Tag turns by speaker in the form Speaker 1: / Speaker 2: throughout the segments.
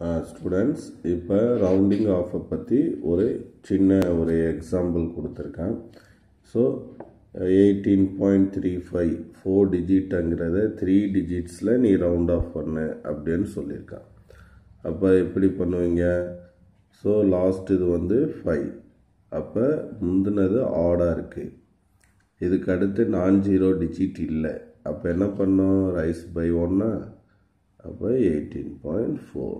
Speaker 1: students இப்போ rounding ஆஃபை பற்றி ஒரு சின்ன ஒரு எக்ஸாம்பிள் கொடுத்துருக்கேன் so eighteen point three five four டிஜிட்டுங்கிறத த்ரீ டிஜிட்ஸில் நீ ரவுண்ட் ஆஃப் பண்ணு அப்படின்னு சொல்லியிருக்கான் அப்போ எப்படி பண்ணுவீங்க ஸோ லாஸ்ட் இது வந்து ஃபைவ் அப்போ முந்தினது ஆடாக இருக்குது இதுக்கு அடுத்து நான் ஜீரோ டிஜிட் இல்லை அப்போ என்ன பண்ணோம் ரைஸ் பை ஒன்னா அப்போ எயிட்டீன் பாயிண்ட் ஃபோர்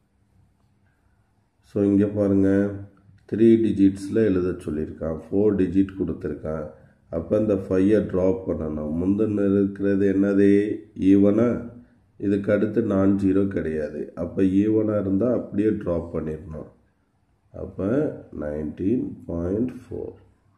Speaker 1: ஸோ இங்கே பாருங்கள் த்ரீ டிஜிட்ஸில் எழுத சொல்லியிருக்கான் ஃபோர் டிஜிட் கொடுத்துருக்கான் அப்போ இந்த ஃபையை ட்ராப் பண்ணணும் முந்தின இருக்கிறது என்னது ஈவனா இதுக்கு அடுத்து நான் ஜீரோ கிடையாது அப்போ ஈவனாக இருந்தால் அப்படியே ட்ராப் பண்ணிடணும் அப்போ நைன்டீன் பாயிண்ட் ஃபோர்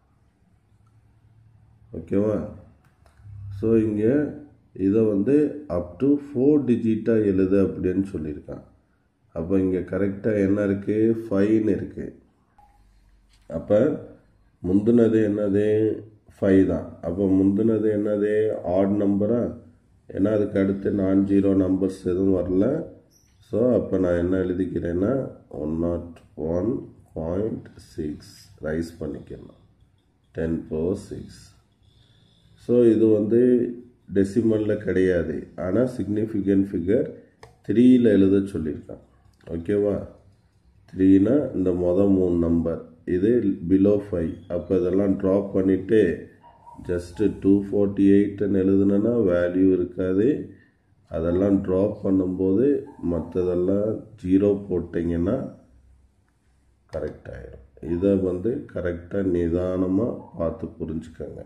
Speaker 1: ஓகேவா ஸோ இங்கே இதை வந்து அப் டு ஃபோர் டிஜிட்டாக எழுது அப்படின்னு சொல்லியிருக்கான் அப்போ இங்கே கரெக்டாக என்ன இருக்குது ஃபைன்னு இருக்குது அப்போ முந்தினது என்னது ஃபைவ் தான் அப்போ முந்தினது என்னது ஆட் நம்பரா ஏன்னா அதுக்கு அடுத்து நான் ஜீரோ நம்பர்ஸ் எதுவும் வரல ஸோ அப்போ நான் என்ன எழுதிக்கிறேன்னா one nought one point six raise பண்ணிக்கலாம் டென் பவர் சிக்ஸ் ஸோ இது வந்து டெசிமலில் கிடையாது ஆனால் சிக்னிஃபிகண்ட் ஃபிகர் த்ரீயில் எழுத சொல்லியிருக்கான் ஓகேவா த்ரீனா இந்த மொதல் மூணு நம்பர் இது பிலோ ஃபைவ் அப்போ இதெல்லாம் ட்ராப் பண்ணிவிட்டு ஜஸ்ட்டு டூ ஃபார்ட்டி எயிட்னு எழுதுனேன்னா வேல்யூ இருக்காது அதெல்லாம் ட்ராப் பண்ணும்போது மற்றதெல்லாம் ஜீரோ போட்டிங்கன்னா கரெக்ட் ஆகிடும் இதை வந்து கரெக்டாக நிதானமாக பார்த்து புரிஞ்சுக்கோங்க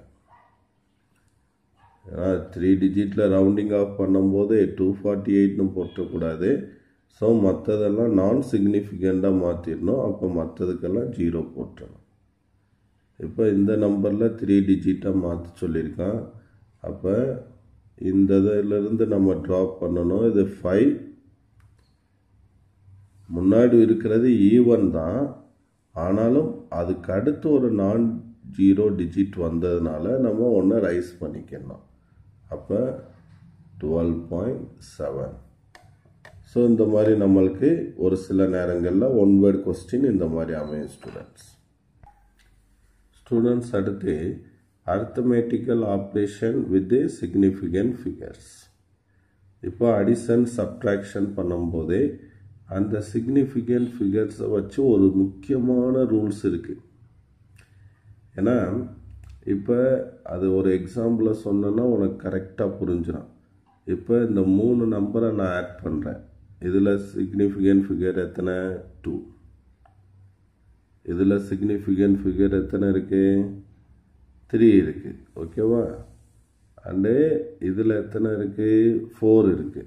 Speaker 1: ஏன்னா த்ரீ டிஜிட்டில் ரவுண்டிங் ஆஃப் பண்ணும்போது டூ ஃபார்ட்டி எயிட்னு போட்டக்கூடாது ஸோ மற்றதெல்லாம் நான் சிக்னிஃபிகண்ட்டாக மாற்றிடணும் அப்போ மற்றதுக்கெல்லாம் ஜீரோ போட்டுடணும் இப்போ இந்த நம்பரில் த்ரீ டிஜிட்டாக மாற்ற சொல்லியிருக்கான் அப்போ இந்த இதிலிருந்து நம்ம ட்ராப் பண்ணணும் இது ஃபைவ் முன்னாடி இருக்கிறது ஈவன் தான் ஆனாலும் அதுக்கு அடுத்து ஒரு நான் ஜீரோ டிஜிட் வந்ததுனால நம்ம ஒன்று ரைஸ் பண்ணிக்கணும் அப்போ டுவெல் பாயிண்ட் செவன் ஸோ இந்த மாதிரி நம்மளுக்கு ஒரு சில நேரங்களில் ஒன் வேர்ட் கொஸ்டின் இந்த மாதிரி அமையும் ஸ்டூடெண்ட்ஸ் ஸ்டூடெண்ட்ஸ் அடுத்து arithmetical operation with significant figures இப்போ அடிஷன் சப்ட்ராக்ஷன் பண்ணும்போதே அந்த சிக்னிஃபிகண்ட் ஃபிகர்ஸை வச்சு ஒரு முக்கியமான ரூல்ஸ் இருக்குது ஏன்னா இப்போ அது ஒரு எக்ஸாம்பிளை சொன்னேன்னா உனக்கு கரெக்டாக புரிஞ்சிடும் இப்போ இந்த மூணு நம்பரை நான் ஆட் பண்ணுறேன் இதில் சிக்னிஃபிகண்ட் ஃபிகர் எத்தனை டூ இதில் சிக்னிஃபிகண்ட் ஃபிகர் எத்தனை இருக்குது த்ரீ இருக்குது ஓகேவா அண்டு இதில் எத்தனை இருக்குது ஃபோர் இருக்குது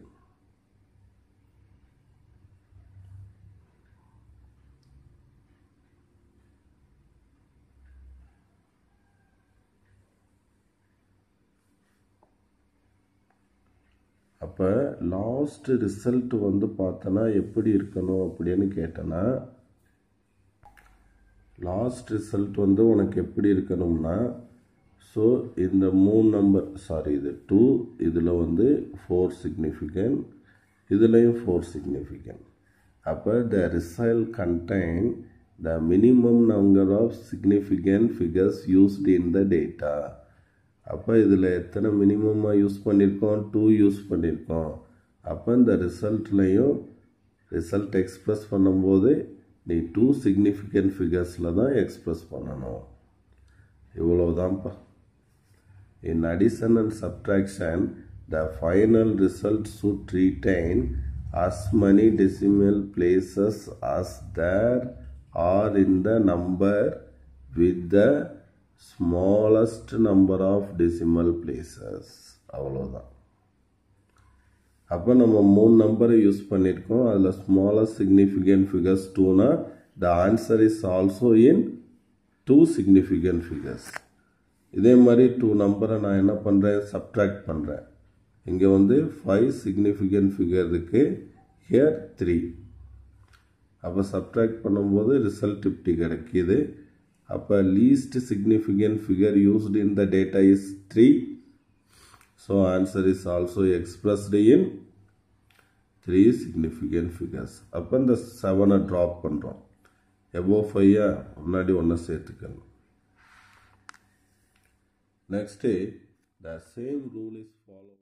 Speaker 1: அப்போ லாஸ்ட் ரிசல்ட் வந்து பார்த்தோன்னா எப்படி இருக்கணும் அப்படின்னு கேட்டேன்னா லாஸ்ட் ரிசல்ட் வந்து உனக்கு எப்படி இருக்கணும்னா ஸோ இந்த மூணு நம்பர் சாரி இது டூ இதில் வந்து ஃபோர் சிக்னிஃபிகண்ட் இதுலேயும் ஃபோர் சிக்னிஃபிகண்ட் அப்போ the result contain the minimum number of significant figures used in the data அப்போ இதில் எத்தனை மினிமமாக யூஸ் பண்ணியிருக்கோம் டூ யூஸ் பண்ணியிருக்கோம் அப்போ இந்த ரிசல்ட்லேயும் ரிசல்ட் எக்ஸ்ப்ரெஸ் பண்ணும்போது நீ டூ சிக்னிஃபிகண்ட் ஃபிகர்ஸில் தான் எக்ஸ்ப்ரெஸ் பண்ணணும் இவ்வளோதான்ப்பா in addition and subtraction the final result should retain as many decimal places as there are in the number with the smallest number of decimal places அவ்வளோதான் அப்போ நம்ம மூணு நம்பரை யூஸ் பண்ணியிருக்கோம் அதில் ஸ்மாலஸ்ட் சிக்னிஃபிகண்ட் ஃபிகர்ஸ் டூனா the answer is also in two significant figures இதே மாதிரி டூ நம்பரை நான் என்ன பண்ணுறேன் சப்ட்ராக்ட் பண்ணுறேன் இங்கே வந்து ஃபைவ் சிக்னிஃபிகண்ட் ஃபிகர் இருக்குது ஹியர் த்ரீ அப்போ சப்ட்ராக்ட் பண்ணும்போது ரிசல்ட் இப்படி கிடைக்கிது அப்போ least significant figure used in the data is three so answer is also expressed in three significant figures அப்போ இந்த செவனை ட்ராப் பண்ணுறோம் எபோ ஃபையா முன்னாடி ஒன்று சேர்த்துக்கணும் next the same rule is follow